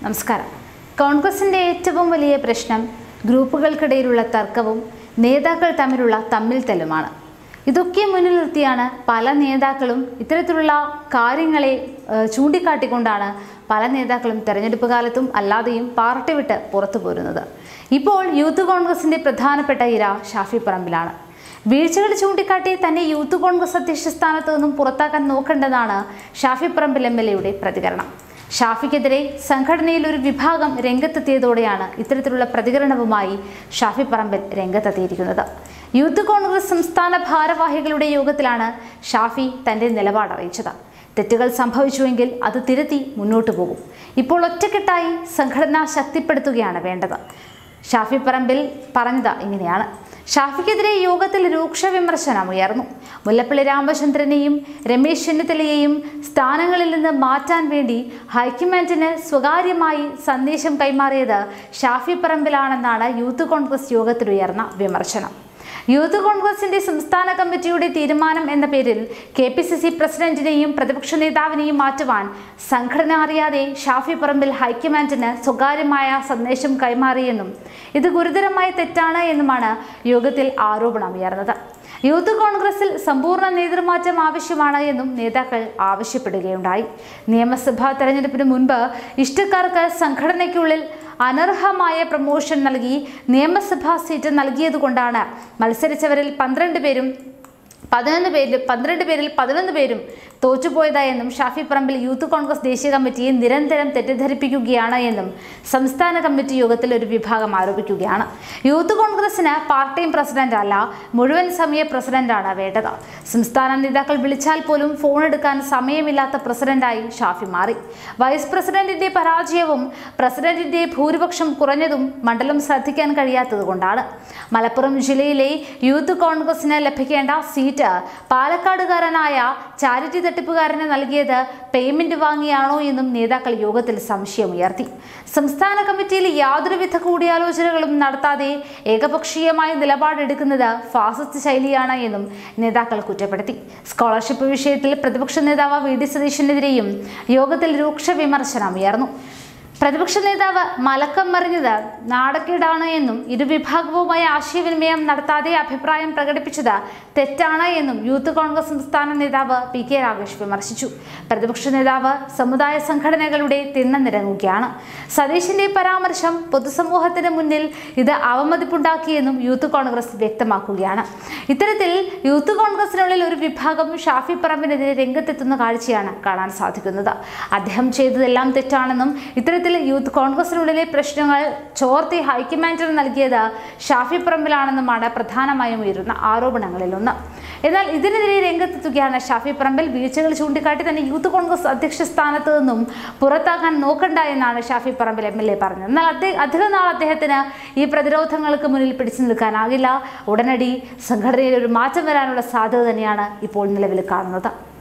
നമസ്കാരം കോൺഗ്രസിന്റെ ഏറ്റവും വലിയ പ്രശ്നം ഗ്രൂപ്പുകൾക്കിടയിലുള്ള തർക്കവും നേതാക്കൾ തമ്മിലുള്ള തമ്മിൽ തല്ലുമാണ് ഇതൊക്കെ മുന്നിൽ നിർത്തിയാണ് പല നേതാക്കളും ഇത്തരത്തിലുള്ള കാര്യങ്ങളെ ഏഹ്, ചൂണ്ടിക്കാട്ടിക്കൊണ്ടാണ് പല നേതാക്കളും തെരഞ്ഞെടുപ്പ് കാലത്തും അല്ലാതെയും പാർട്ടി വിട്ട് പുറത്തു പോരുന്നത് ഇപ്പോൾ യൂത്ത് കോൺഗ്രസിന്റെ പ്രധാനപ്പെട്ട ഇര ഷാഫി പറമ്പിലാണ് വീഴ്ചകൾ ചൂണ്ടിക്കാട്ടി തന്നെ യൂത്ത് കോൺഗ്രസ് അധ്യക്ഷ സ്ഥാനത്ത് നിന്നും പുറത്താക്കാൻ നോക്കേണ്ടതാണ് ഷാഫി പറമ്പിൽ എം എൽ എയുടെ പ്രതികരണം ഷാഫിക്കെതിരെ സംഘടനയിൽ ഒരു വിഭാഗം രംഗത്തെത്തിയതോടെയാണ് ഇത്തരത്തിലുള്ള പ്രതികരണവുമായി ഷാഫി പറമ്പിൽ രംഗത്തെത്തിയിരിക്കുന്നത് യൂത്ത് കോൺഗ്രസ് സംസ്ഥാന ഭാരവാഹികളുടെ യോഗത്തിലാണ് ഷാഫി തന്റെ നിലപാട് അറിയിച്ചത് തെറ്റുകൾ സംഭവിച്ചുവെങ്കിൽ അത് തിരുത്തി മുന്നോട്ടു പോകും ഇപ്പോൾ ഒറ്റക്കെട്ടായി സംഘടന ശക്തിപ്പെടുത്തുകയാണ് വേണ്ടത് ഷാഫി പറമ്പിൽ പറഞ്ഞത് ഇങ്ങനെയാണ് ഷാഫിക്കെതിരെ യോഗത്തിൽ രൂക്ഷ വിമർശനം ഉയർന്നു മുല്ലപ്പള്ളി രാമചന്ദ്രനെയും രമേശ് ചെന്നിത്തലയെയും സ്ഥാനങ്ങളിൽ നിന്ന് മാറ്റാൻ വേണ്ടി ഹൈക്കമാൻഡിന് സ്വകാര്യമായി സന്ദേശം കൈമാറിയത് ഷാഫി പറമ്പിലാണെന്നാണ് യൂത്ത് കോൺഗ്രസ് യോഗത്തിൽ ഉയർന്ന വിമർശനം യൂത്ത് കോൺഗ്രസിന്റെ സംസ്ഥാന കമ്മിറ്റിയുടെ തീരുമാനം എന്ന പേരിൽ കെ പി സി സി പ്രസിഡന്റിനെയും പ്രതിപക്ഷ നേതാവിനെയും മാറ്റുവാൻ സംഘടന അറിയാതെ ഷാഫി പറമ്പിൽ ഹൈക്കമാൻഡിന് സ്വകാര്യമായ സന്ദേശം കൈമാറിയെന്നും ഇത് ഗുരുതരമായ തെറ്റാണ് എന്നുമാണ് യോഗത്തിൽ ആരോപണം ഉയർന്നത് യൂത്ത് കോൺഗ്രസിൽ സമ്പൂർണ്ണ നേതൃമാറ്റം ആവശ്യമാണ് എന്നും നേതാക്കൾ ആവശ്യപ്പെടുകയുണ്ടായി നിയമസഭാ തെരഞ്ഞെടുപ്പിന് മുൻപ് ഇഷ്ടക്കാർക്ക് സംഘടനയ്ക്കുള്ളിൽ അനർഹമായ പ്രമോഷൻ നൽകി നിയമസഭാ സീറ്റ് നൽകിയതുകൊണ്ടാണ് മത്സരിച്ചവരിൽ പന്ത്രണ്ട് പേരും പതിനൊന്ന് പേരിൽ പന്ത്രണ്ട് പേരിൽ പതിനൊന്ന് പേരും തോറ്റുപോയതായെന്നും ഷാഫി പറമ്പിൽ യൂത്ത് കോൺഗ്രസ് ദേശീയ കമ്മിറ്റിയെ നിരന്തരം തെറ്റിദ്ധരിപ്പിക്കുകയാണ് എന്നും സംസ്ഥാന കമ്മിറ്റി യോഗത്തിൽ ഒരു വിഭാഗം ആരോപിക്കുകയാണ് യൂത്ത് കോൺഗ്രസിന് പാർട്ടിയും പ്രസിഡന്റ് അല്ല മുഴുവൻ സമയ പ്രസിഡന്റാണ് വേണ്ടത് സംസ്ഥാന നേതാക്കൾ വിളിച്ചാൽ പോലും ഫോൺ എടുക്കാൻ സമയമില്ലാത്ത പ്രസിഡന്റായി ഷാഫി മാറി വൈസ് പ്രസിഡന്റിന്റെ പരാജയവും പ്രസിഡന്റിന്റെ ഭൂരിപക്ഷം കുറഞ്ഞതും മണ്ഡലം ശ്രദ്ധിക്കാൻ കഴിയാത്തതുകൊണ്ടാണ് മലപ്പുറം ജില്ലയിലെ യൂത്ത് കോൺഗ്രസിന് ലഭിക്കേണ്ട സീറ്റ് പാലക്കാടുകാരനായ ചാരിറ്റി തട്ടിപ്പുകാരന് നൽകിയത് പേയ്മെന്റ് വാങ്ങിയാണോ എന്നും നേതാക്കൾ യോഗത്തിൽ സംശയമുയർത്തി സംസ്ഥാന കമ്മിറ്റിയിൽ യാതൊരുവിധ കൂടിയാലോചനകളും നടത്താതെ ഏകപക്ഷീയമായ നിലപാടെടുക്കുന്നത് ഫാസിസ്റ്റ് ശൈലിയാണ് എന്നും നേതാക്കൾ കുറ്റപ്പെടുത്തി സ്കോളർഷിപ്പ് വിഷയത്തിൽ പ്രതിപക്ഷ നേതാവ് വി ഡി സതീശനെതിരെയും യോഗത്തിൽ രൂക്ഷ വിമർശനം ഉയർന്നു പ്രതിപക്ഷ നേതാവ് മലക്കം മറിഞ്ഞത് നാടക്കേടാണ് എന്നും ഇരുവിഭാഗവുമായി ആശയവിനിമയം നടത്താതെ അഭിപ്രായം പ്രകടിപ്പിച്ചത് തെറ്റാണ് എന്നും യൂത്ത് കോൺഗ്രസ് സംസ്ഥാന നേതാവ് പി കെ രാഗേഷ് വിമർശിച്ചു പ്രതിപക്ഷ നേതാവ് സമുദായ സംഘടനകളുടെ തിണ്ണനിരങ്ങുകയാണ് സതീശിന്റെ പരാമർശം പൊതുസമൂഹത്തിന് മുന്നിൽ ഇത് അവമതിപ്പുണ്ടാക്കിയെന്നും യൂത്ത് കോൺഗ്രസ് വ്യക്തമാക്കുകയാണ് ഇത്തരത്തിൽ യൂത്ത് കോൺഗ്രസിനുള്ളിൽ ഒരു വിഭാഗം ഷാഫി പറമ്പിനെതിരെ രംഗത്തെത്തുന്ന കാഴ്ചയാണ് കാണാൻ സാധിക്കുന്നത് അദ്ദേഹം ചെയ്തതെല്ലാം തെറ്റാണെന്നും ഇത്തരത്തിൽ യൂത്ത് കോൺഗ്രസിനുള്ളിലെ പ്രശ്നങ്ങൾ ചോർത്തി ഹൈക്കമാൻഡിന് നൽകിയത് ഷാഫി പറമ്പിലാണെന്നുമാണ് പ്രധാനമായും ഉയരുന്ന ആരോപണങ്ങളിലൊന്ന് എന്നാൽ ഇതിനെതിരെ രംഗത്തെത്തുകയാണ് ഷാഫി പറമ്പിൽ വീഴ്ചകൾ ചൂണ്ടിക്കാട്ടി തന്നെ യൂത്ത് കോൺഗ്രസ് അധ്യക്ഷ സ്ഥാനത്ത് നിന്നും പുറത്താക്കാൻ നോക്കണ്ട എന്നാണ് Shafi Parambil M L A പറഞ്ഞത് എന്നാൽ അദ്ദേഹം അധിക നാൾ അദ്ദേഹത്തിന് ഈ പ്രതിരോധങ്ങൾക്ക് മുന്നിൽ പിടിച്ചു നിൽക്കാനാകില്ല ഉടനടി സംഘടനയിൽ ഒരു മാറ്റം വരാനുള്ള സാധ്യത തന്നെയാണ് ഇപ്പോൾ നിലവിൽ കാണുന്നത്